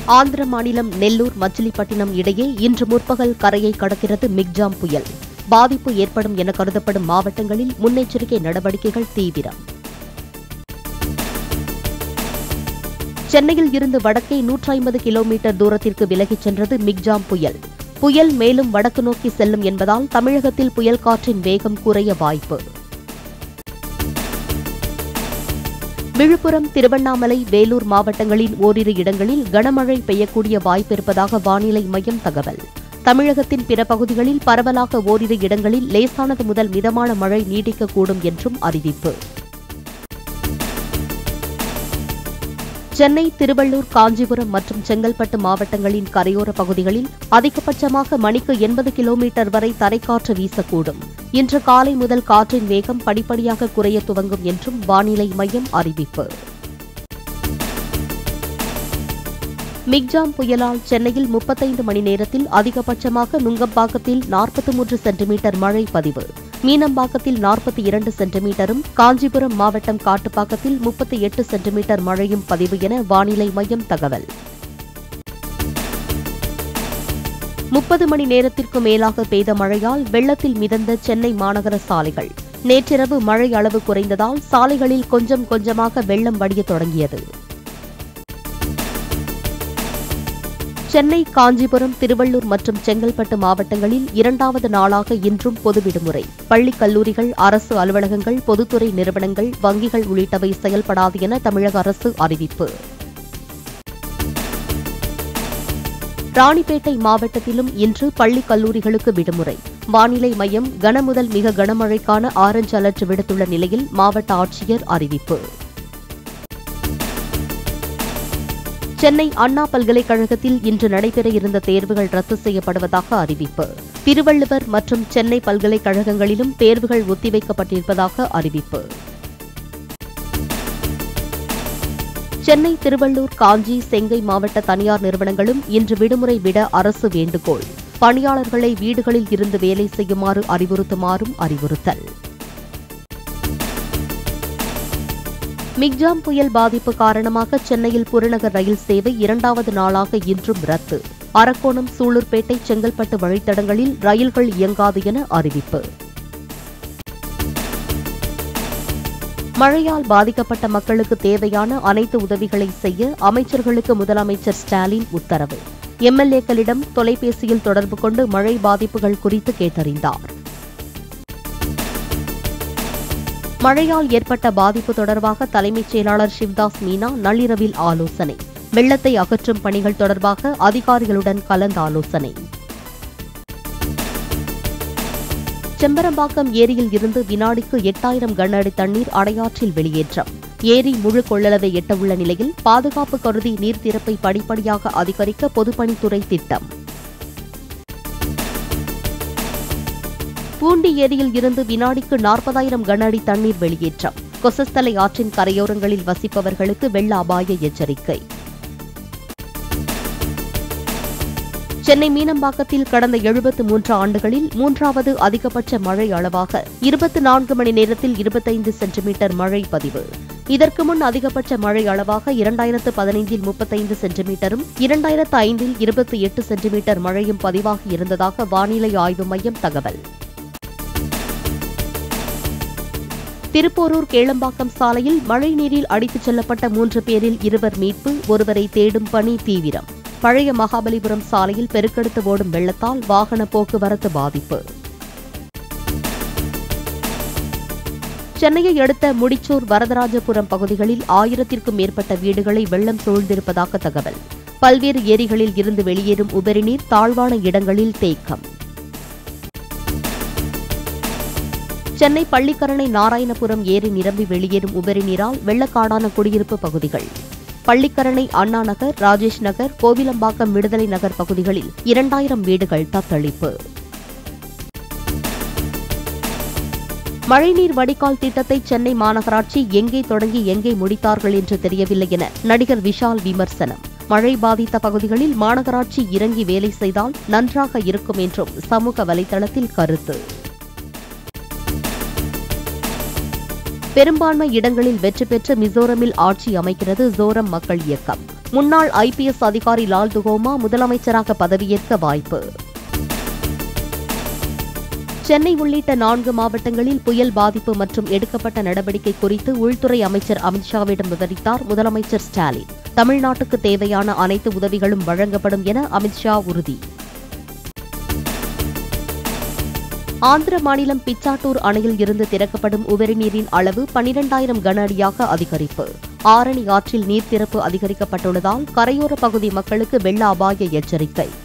ஆந்திர மாநிலம் நெல்லூர் மச்சிலிப்பட்டினம் இடையே இன்று முற்பகல் கரையை கடக்கிறது மிக்ஜாம் புயல் பாதிப்பு ஏற்படும் என கருதப்படும் மாவட்டங்களில் முன்னெச்சரிக்கை நடவடிக்கைகள் தீவிரம் சென்னையில் இருந்து வடக்கே நூற்றி ஐம்பது கிலோமீட்டர் தூரத்திற்கு விலகிச் சென்றது மிக்ஜாம் புயல் புயல் மேலும் வடக்கு நோக்கி செல்லும் என்பதால் தமிழகத்தில் புயல் காற்றின் வேகம் குறைய வாய்ப்பு விழுப்புரம் திருவண்ணாமலை வேலூர் மாவட்டங்களின் ஓரிரு இடங்களில் கனமழை பெய்யக்கூடிய வாய்ப்பிருப்பதாக வானிலை மையம் தகவல் தமிழகத்தின் பிற பகுதிகளில் பரவலாக ஓரிரு இடங்களில் லேசானது முதல் மிதமான மழை நீடிக்கக்கூடும் என்றும் அறிவிப்பு சென்னை திருவள்ளூர் காஞ்சிபுரம் மற்றும் செங்கல்பட்டு மாவட்டங்களின் கரையோர பகுதிகளில் அதிகபட்சமாக மணிக்கு எண்பது கிலோமீட்டர் வரை தரைக்காற்று வீசக்கூடும் இன்று காலை முதல் காற்றின் வேகம் படிப்படியாக குறைய துவங்கும் என்றும் வானிலை மையம் அறிவிப்பு மிக்ஜாம் புயலால் சென்னையில் முப்பத்தைந்து மணி நேரத்தில் அதிகபட்சமாக நுங்கம்பாக்கத்தில் நாற்பத்தி மூன்று சென்டிமீட்டர் மழை பதிவு மீனம்பாக்கத்தில் நாற்பத்தி இரண்டு சென்டிமீட்டரும் காஞ்சிபுரம் மாவட்டம் காட்டுப்பாக்கத்தில் முப்பத்தி எட்டு சென்டிமீட்டர் மழையும் பதிவு என வானிலை மையம் தகவல் முப்பது மணி நேரத்திற்கு மேலாக பெய்த மழையால் வெள்ளத்தில் மிதந்த சென்னை மாநகர சாலைகள் நேற்றிரவு மழை அளவு குறைந்ததால் சாலைகளில் கொஞ்சம் கொஞ்சமாக வெள்ளம் வடியத் தொடங்கியது சென்னை காஞ்சிபுரம் திருவள்ளூர் மற்றும் செங்கல்பட்டு மாவட்டங்களில் இரண்டாவது நாளாக இன்றும் பொது விடுமுறை பள்ளி கல்லூரிகள் அரசு அலுவலகங்கள் பொதுத்துறை நிறுவனங்கள் வங்கிகள் உள்ளிட்டவை செயல்படாது என தமிழக அரசு அறிவிப்பு ராணிப்பேட்டை மாவட்டத்திலும் இன்று பள்ளி கல்லூரிகளுக்கு விடுமுறை வானிலை மையம் கனமுதல் மிக கனமழைக்கான ஆரஞ்சு அலர்ட் விடுத்துள்ள நிலையில் மாவட்ட ஆட்சியர் அறிவிப்பு சென்னை அண்ணா பல்கலைக்கழகத்தில் இன்று நடைபெற இருந்த தேர்வுகள் ரத்து செய்யப்படுவதாக அறிவிப்பு திருவள்ளுவர் மற்றும் சென்னை பல்கலைக்கழகங்களிலும் தேர்வுகள் ஒத்திவைக்கப்பட்டிருப்பதாக அறிவிப்பு சென்னை திருவள்ளூர் காஞ்சி செங்கை மாவட்ட தனியார் நிறுவனங்களும் இன்று விடுமுறை விட அரசு வேண்டுகோள் பணியாளர்களை வீடுகளில் இருந்து வேலை செய்யுமாறு அறிவுறுத்துமாறும் அறிவுறுத்தல் மிக்ஜாம் புயல் பாதிப்பு காரணமாக சென்னையில் புறநகர் ரயில் சேவை இரண்டாவது நாளாக இன்றும் ரத்து அரக்கோணம் சூலூர்பேட்டை செங்கல்பட்டு வழித்தடங்களில் ரயில்கள் இயங்காது என அறிவிப்பு மழையால் பாதிக்கப்பட்ட மக்களுக்கு தேவையான அனைத்து உதவிகளை செய்ய அமைச்சர்களுக்கு முதலமைச்சர் ஸ்டாலின் உத்தரவு எம்எல்ஏக்களிடம் தொலைபேசியில் தொடர்பு கொண்டு மழை பாதிப்புகள் குறித்து கேட்டறிந்தார் மழையால் ஏற்பட்ட பாதிப்பு தொடர்பாக தலைமைச் செயலாளர் சிவ்தாஸ் மீனா நள்ளிரவில் ஆலோசனை வெள்ளத்தை அகற்றும் பணிகள் தொடர்பாக அதிகாரிகளுடன் கலந்து ஆலோசனை செம்பரம்பாக்கம் ஏரியில் இருந்து வினாடிக்கு எட்டாயிரம் கன அடி தண்ணீர் அடையாற்றில் வெளியேற்றம் ஏரி முழு கொள்ளளவை எட்டவுள்ள நிலையில் பாதுகாப்பு கருதி நீர் திறப்பை படிப்படியாக அதிகரிக்க பொதுப்பணித்துறை திட்டம் பூண்டி ஏரியில் இருந்து வினாடிக்கு நாற்பதாயிரம் கன அடி தண்ணீர் வெளியேற்றம் கொசஸ்தலை ஆற்றின் கரையோரங்களில் வசிப்பவர்களுக்கு வெள்ள அபாய எச்சரிக்கை சென்னை மீனம்பாக்கத்தில் கடந்த எழுபத்து மூன்று ஆண்டுகளில் மூன்றாவது அதிகபட்ச மழை அளவாக இருபத்தி நான்கு மணி நேரத்தில் இருபத்தைந்து சென்டிமீட்டர் மழை பதிவு இதற்கு முன் அதிகபட்ச மழை அளவாக இரண்டாயிரத்து பதினைந்தில் முப்பத்தைந்து சென்டிமீட்டரும் இரண்டாயிரத்து ஐந்தில் இருபத்தி எட்டு சென்டிமீட்டர் மழையும் பதிவாகி இருந்ததாக வானிலை ஆய்வு மையம் தகவல் திருப்போரூர் கேளம்பாக்கம் சாலையில் மழைநீரில் அடித்துச் செல்லப்பட்ட மூன்று பேரில் இருவர் மீட்பு ஒருவரை தேடும் பணி தீவிரம் பழைய மகாபலிபுரம் சாலையில் பெருக்கெடுத்து ஓடும் வெள்ளத்தால் வாகன போக்குவரத்து பாதிப்பு சென்னையை அடுத்த முடிச்சூர் வரதராஜபுரம் பகுதிகளில் ஆயிரத்திற்கும் மேற்பட்ட வீடுகளை வெள்ளம் சூழ்ந்திருப்பதாக தகவல் பல்வேறு ஏரிகளில் இருந்து வெளியேறும் உபரிநீர் தாழ்வான இடங்களில் தேக்கம் சென்னை பள்ளிக்கரணை நாராயணபுரம் ஏரி நிரம்பி வெளியேறும் உபரி நீரால் வெள்ளக்காடான குடியிருப்பு பகுதிகள் பள்ளிக்கரணை அண்ணா நகர் ராஜேஷ் நகர் கோவிலம்பாக்கம் விடுதலை நகர் பகுதிகளில் இரண்டாயிரம் வீடுகள் தத்தளிப்பு மழைநீர் வடிகால் திட்டத்தை சென்னை மாநகராட்சி எங்கே தொடங்கி எங்கே முடித்தார்கள் என்று தெரியவில்லை என நடிகர் விஷால் விமர்சனம் மழை பாதித்த பகுதிகளில் மாநகராட்சி இறங்கி வேலை செய்தால் நன்றாக இருக்கும் என்றும் சமூக வலைதளத்தில் கருத்து பெரும்பான்மை இடங்களில் வெற்றி பெற்று மிசோரமில் ஆட்சி அமைக்கிறது ஜோரம் மக்கள் இயக்கம் முன்னாள் ஐபிஎஸ் அதிகாரி லால் துகோமா முதலமைச்சராக பதவியேற்க வாய்ப்பு சென்னை உள்ளிட்ட நான்கு மாவட்டங்களில் புயல் பாதிப்பு மற்றும் எடுக்கப்பட்ட நடவடிக்கை குறித்து உள்துறை அமைச்சர் அமித்ஷாவிடம் விவரித்தார் முதலமைச்சர் ஸ்டாலின் தமிழ்நாட்டுக்கு தேவையான அனைத்து உதவிகளும் வழங்கப்படும் என அமித்ஷா உறுதி ஆந்திர மாநிலம் பிச்சாட்டூர் அணையில் இருந்து திறக்கப்படும் உபரிநீரின் அளவு பனிரெண்டாயிரம் கன அடியாக அதிகரிப்பு ஆரணி ஆற்றில் நீர்த்திறப்பு அதிகரிக்கப்பட்டுள்ளதால் கரையோர பகுதி மக்களுக்கு வெள்ள அபாய எச்சரிக்கை